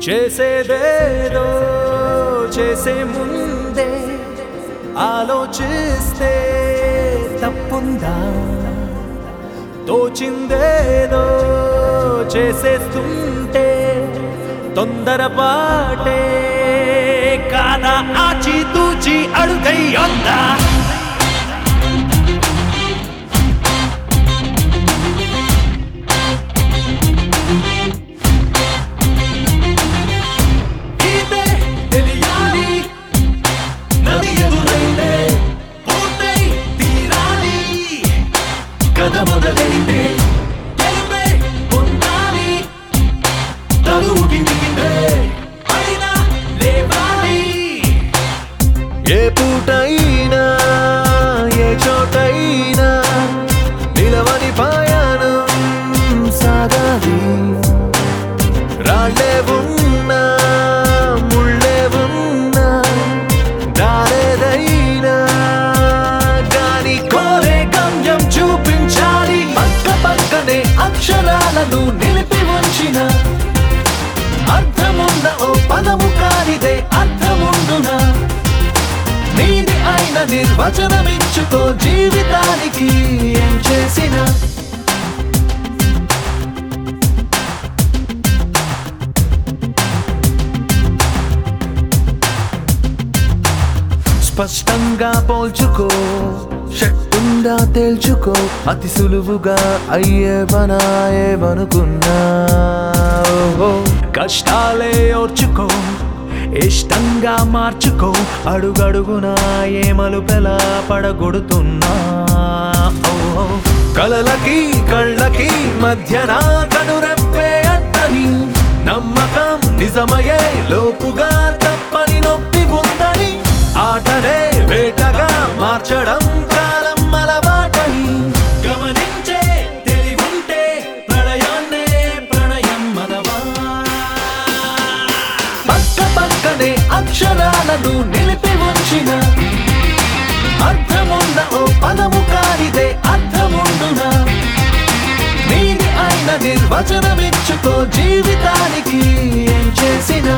చేసేదేదో చేసే ముందే ఆలోచిస్తే తప్పుందా తోచిందేదో చేసేస్తుంటే తొందరపాటే కాదా ఆచి తూచి అడుగై ఉందా ఇదే తెలియాలి నది ఎదురైతే పూర్తై తీరాలి కథ మొదలైతే గెలుపే పొందాలి తరువు కిందికిందే పైన లేవాలి ఏ పూటైనా ఏ చోటైనా నిలవని పాయానం సాగాలి రాళ్ళే ఉన్నా ముళ్ళే ఉన్నా దారేదైనా గాని కోరే గమ్యం చూపించాలి పక్క పక్కనే అక్షరాలను నిలిపి ఉంచిన అర్థమున్న ఓ పదము కానిదే అర్థముండునా నీది అయిన నిర్వచనమిచ్చుకో జీవితానికి ఏం చేసినా స్పష్టంగా పోల్చుకో శక్తుండా తేల్చుకో అతి సులువుగా అయ్యే పనాయేమనుకున్నా ఓహో. కష్టాలే ఓర్చుకో ఇష్టంగా మార్చుకో అడుగడుగునా ఏ మలుపెలా పడగొడుతున్నా ఓహో. కలలకి కళ్ళకి మధ్యన కనురెప్పే అట్టని నమ్మకం నిజమయ్యే లోపుగా తప్పని నొప్పి ఉందని ఆటనే వేటగా మార్చడం కాలం అలవాటని గమనించే తెలివుంటే ప్రళయాన్నే ప్రణయం మనవా పక్క పక్కనే అక్షరాలను నిలిపి ఉంచిన అర్థమున్న ఓ పదము కానిదే అర్థముండునా నీది అయిన నిర్వచనమిచ్చుకో జీవితానికి ఏం చేసినా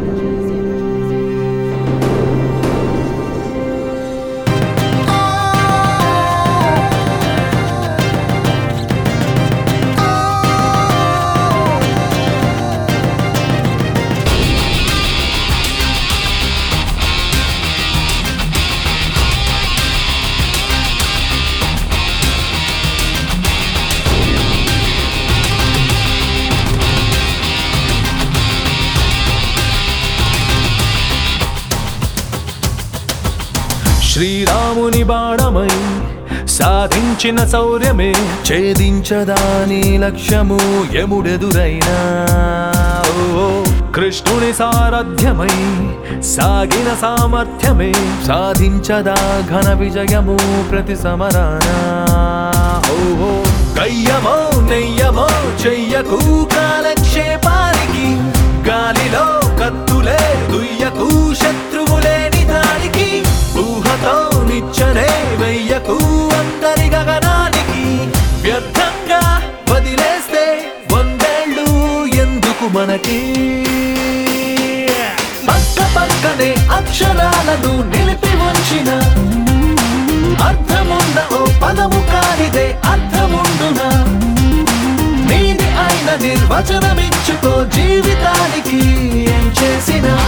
శ్రీరాముని బాణమై సాధించిన శౌర్యమే ఛేదించదాని లక్ష్యము యముడెదురైనా ఓ, కృష్ణుని సారథ్యమై సాగిన సామర్థ్యమే సాధించదా ఘన విజయము ప్రతి సమరానా ఓహో కయ్యమో నెయ్యమో చెయ్యకు కాలక్షేపానికి గాలిలో కత్తులే దుయ్యకు శత్రువులేని దానికి ఊహతో నిచ్చనే వెయ్యకు అందరి గగనానికి వ్యర్థంగా వదిలేస్తే వందేళ్ళు ఎందుకు మనకి పక్క పక్కనే అక్షరాలను నిలిపి ఉంచిన అర్థమున్న ఓ పదము కానిదే అర్థముండునా నీది అయిన నిర్వచనమిచ్చుకో జీవితానికి ఏం చేసినా